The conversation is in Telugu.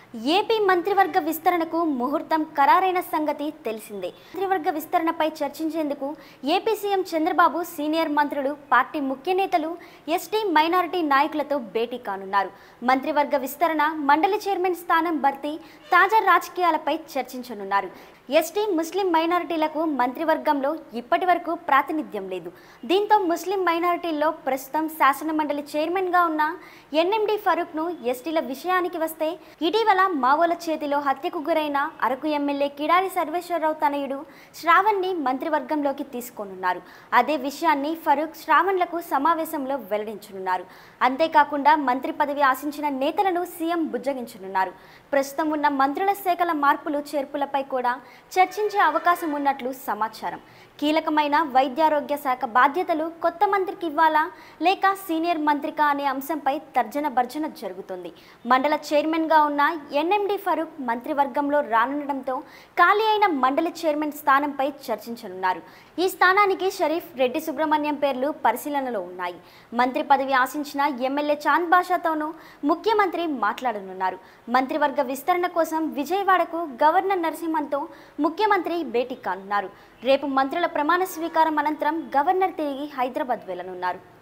ఏపీ మంత్రివర్గ విస్తరణకు ముహూర్తం ఖరారైన సంగతి తెలిసిందే మంత్రివర్గ విస్తరణపై చర్చించేందుకు ఏపీ సీఎం చంద్రబాబు సీనియర్ మంత్రులు పార్టీ ముఖ్య నేతలు ఎస్టీ మైనారిటీ నాయకులతో భేటీ కానున్నారు మంత్రివర్గ విస్తరణ మండలి చైర్మన్ స్థానం భర్తీ తాజా రాజకీయాలపై చర్చించనున్నారు ఎస్టీ ముస్లిం మైనారిటీలకు మంత్రివర్గంలో ఇప్పటి వరకు ప్రాతినిధ్యం లేదు దీంతో ముస్లిం మైనారిటీల్లో ప్రస్తుతం శాసనమండలి చైర్మన్గా ఉన్న ఎన్ఎండి ఫరూక్ను ఎస్టీల విషయానికి వస్తే ఇటీవల మావోల చేతిలో హత్యకు గురైన అరకు ఎమ్మెల్యే కిడారి సర్వేశ్వరరావు తనయుడు శ్రావణ్ని మంత్రివర్గంలోకి తీసుకోనున్నారు అదే విషయాన్ని ఫరూక్ శ్రావణ్లకు సమావేశంలో వెల్లడించనున్నారు అంతేకాకుండా మంత్రి పదవి ఆశించిన నేతలను సీఎం బుజ్జగించనున్నారు ప్రస్తుతం ఉన్న మంత్రుల శాఖల మార్పులు చేర్పులపై కూడా చర్చించే అవకాశం ఉన్నట్లు సమాచారం కీలకమైన వైద్యారోగ్య శాఖ బాధ్యతలు కొత్త మంత్రికి ఇవ్వాలా లేక సీనియర్ మంత్రికా అనే అంశంపై తర్జన భర్జన జరుగుతుంది మండల చైర్మన్గా ఉన్న ఎన్ఎండి ఫరూక్ మంత్రివర్గంలో రానుండడంతో ఖాళీ అయిన మండలి చైర్మన్ స్థానంపై చర్చించనున్నారు ఈ స్థానానికి షరీఫ్ రెడ్డి సుబ్రహ్మణ్యం పేర్లు పరిశీలనలో ఉన్నాయి మంత్రి పదవి ఆశించిన ఎమ్మెల్యే చాంద్ బాషాతోనూ ముఖ్యమంత్రి మాట్లాడనున్నారు మంత్రివర్గ విస్తరణ కోసం విజయవాడకు గవర్నర్ నరసింహన్తో ముఖ్యమంత్రి భేటీ కానున్నారు రేపు మంత్రుల ప్రమాణ స్వీకారం అనంతరం గవర్నర్ తిరిగి హైదరాబాద్ వెళ్లనున్నారు